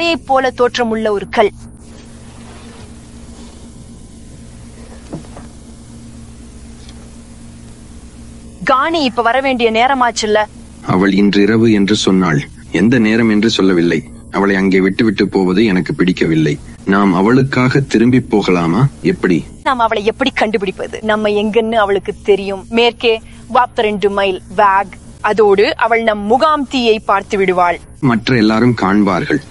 சபையைப் போல தோற்றமுள்ள ஒரு கல் காணி இப்ப வர வேண்டிய நேரமாச்சுல்ல அவள் இன்றிரவு என்று சொன்னாள் எந்த நேரம் என்று சொல்லவில்லை அவளை அங்கே விட்டுவிட்டு போவது எனக்கு பிடிக்கவில்லை நாம் அவளுக்காக திரும்பி போகலாமா எப்படி நாம் அவளை எப்படி கண்டுபிடிப்பது நம்ம எங்கன்னு அவளுக்கு தெரியும் மேற்கே வாப்தரெண்டு மைல் வேக் அதோடு அவள் நம் முகாம் தீயை பார்த்து விடுவாள் மற்ற எல்லாரும் காண்பார்கள்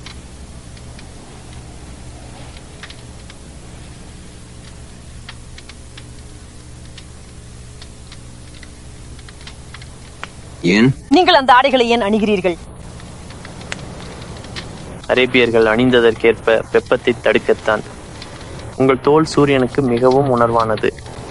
ஏன் நீங்கள் அந்த ஆடைகளை ஏன் அணுகிறீர்கள் அரேபியர்கள் அணிந்ததற்கேற்ப வெப்பத்தை தடுக்கத்தான் உங்கள் தோல் சூரியனுக்கு மிகவும் உணர்வானது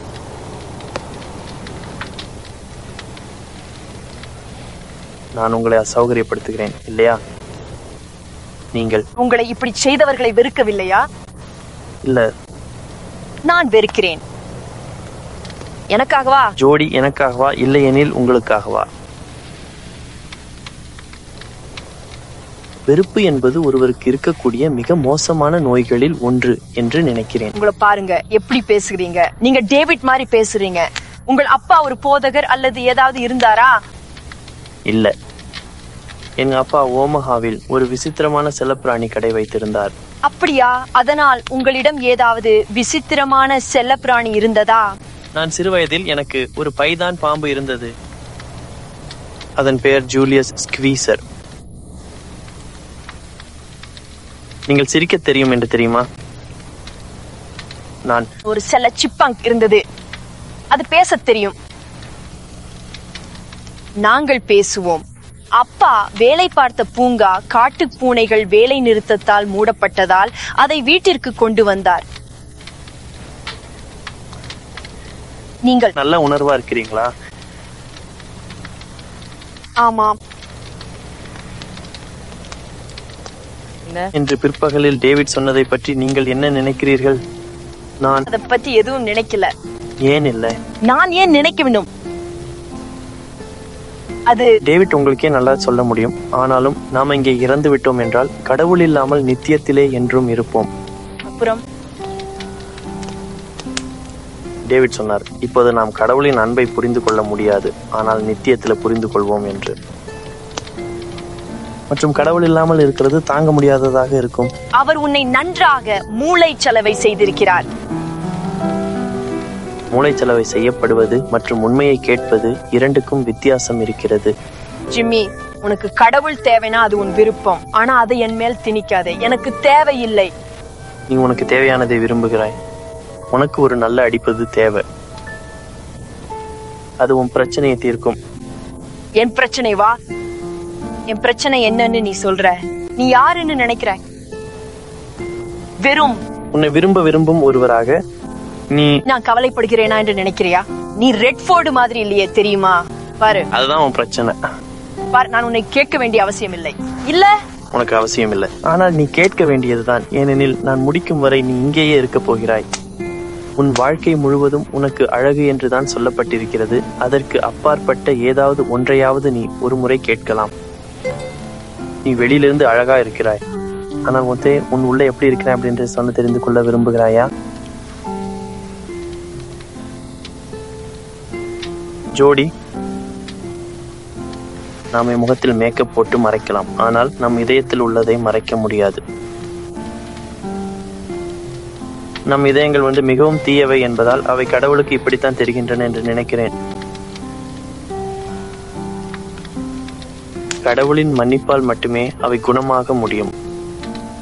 நான் உங்களை அசௌகரியப்படுத்துகிறேன் இல்லையா நீங்கள் உங்களை இப்படி செய்தவர்களை வெறுக்கவில்லையா இல்ல நான் வெறுக்கிறேன் எனக்காகவா ஜோடி எனக்காகவா இல்லையெனில் உங்களுக்காகவா வெறுப்பு என்பது ஒருவருக்கு இருக்கக்கூடிய மிக மோசமான நோய்களில் ஒன்று என்று நினைக்கிறேன் உங்களை பாருங்க எப்படி பேசுகிறீங்க நீங்க டேவிட் மாதிரி பேசுறீங்க உங்கள் அப்பா ஒரு போதகர் அல்லது ஏதாவது இருந்தாரா இல்ல எங்க அப்பா ஓமஹாவில் ஒரு விசித்திரமான செல்லப்பிராணி கடை வைத்திருந்தார் அப்படியா அதனால் உங்களிடம் ஏதாவது விசித்திரமான செல்லப்பிராணி இருந்ததா நான் சிறுவயதில் எனக்கு ஒரு பைதான் பாம்பு இருந்தது அதன் பெயர் ஜூலியஸ் ஸ்குவீசர் நீங்கள் சிரிக்க தெரியும் என்று தெரியுமா நான் ஒரு செல்ல சிப்பங்க் இருந்தது அது பேசத் தெரியும் நாங்கள் பேசுவோம் அப்பா வேலை பார்த்த பூங்கா காட்டுப் பூனைகள் வேலை நிறுத்தத்தால் மூடப்பட்டதால் அதை வீட்டிற்கு கொண்டு வந்தார் நீங்கள் நல்ல உணர்வா இருக்கிறீங்களா ஆமாம் இன்று பிற்பகலில் டேவிட் சொன்னதை பற்றி நீங்கள் என்ன நினைக்கிறீர்கள் நான் அதை பத்தி எதுவும் நினைக்கல ஏன் இல்லை நான் ஏன் நினைக்க வேண்டும் அது டேவிட் உங்களுக்கே நல்லா சொல்ல முடியும் ஆனாலும் நாம் இங்கே இறந்து விட்டோம் என்றால் கடவுள் இல்லாமல் நித்தியத்திலே என்றும் இருப்போம் அப்புறம் டேவிட் சொன்னார் இப்போது நாம் கடவுளின் அன்பை புரிந்து கொள்ள முடியாது ஆனால் நித்தியத்தில் புரிந்து கொள்வோம் என்று மற்றும் கடவுள் இல்லாமல் இருக்கிறது தாங்க முடியாததாக இருக்கும் அவர் உன்னை நன்றாக மூளை செலவை செய்திருக்கிறார் மூளைச்சலவை செய்யப்படுவது மற்றும் உண்மையை கேட்பது இரண்டுக்கும் வித்தியாசம் இருக்கிறது ஜிம்மி உனக்கு கடவுள் தேவைனா அது உன் விருப்பம் ஆனா அதை என் மேல் திணிக்காதே எனக்கு தேவையில்லை நீ உனக்கு தேவையானதை விரும்புகிறாய் உனக்கு ஒரு நல்ல அடிப்பது தேவை அது உன் பிரச்சனையை தீர்க்கும் என் பிரச்சனை வா என் பிரச்சனை என்னன்னு நீ சொல்ற நீ யாருன்னு நினைக்கிற வெறும் உன்னை விரும்ப விரும்பும் ஒருவராக நீ நான் கவலைப்படுகிறேனா என்று நினைக்கிறியா நீ ரெட்ஃபோர்டு மாதிரி இல்லையே தெரியுமா பாரு அதுதான் உன் பிரச்சனை பாரு நான் உன்னை கேட்க வேண்டிய அவசியம் இல்லை இல்ல உனக்கு அவசியம் இல்லை ஆனால் நீ கேட்க வேண்டியதுதான் ஏனெனில் நான் முடிக்கும் வரை நீ இங்கேயே இருக்க போகிறாய் உன் வாழ்க்கை முழுவதும் உனக்கு அழகு என்றுதான் சொல்லப்பட்டிருக்கிறது அதற்கு அப்பாற்பட்ட ஏதாவது ஒன்றையாவது நீ ஒரு முறை கேட்கலாம் நீ வெளியிலிருந்து அழகா இருக்கிறாய் ஆனால் முத்தே உன் உள்ள எப்படி இருக்கிறாய் அப்படின்ற சொன்ன தெரிந்து கொள்ள விரும்புகிறாயா ஜோடி நாம் என் முகத்தில் மேக்கப் போட்டு மறைக்கலாம் ஆனால் நம் இதயத்தில் உள்ளதை மறைக்க முடியாது நம் இதயங்கள் வந்து மிகவும் தீயவை என்பதால் அவை கடவுளுக்கு இப்படித்தான் தெரிகின்றன என்று நினைக்கிறேன் கடவுளின் மன்னிப்பால் மட்டுமே அவை குணமாக முடியும்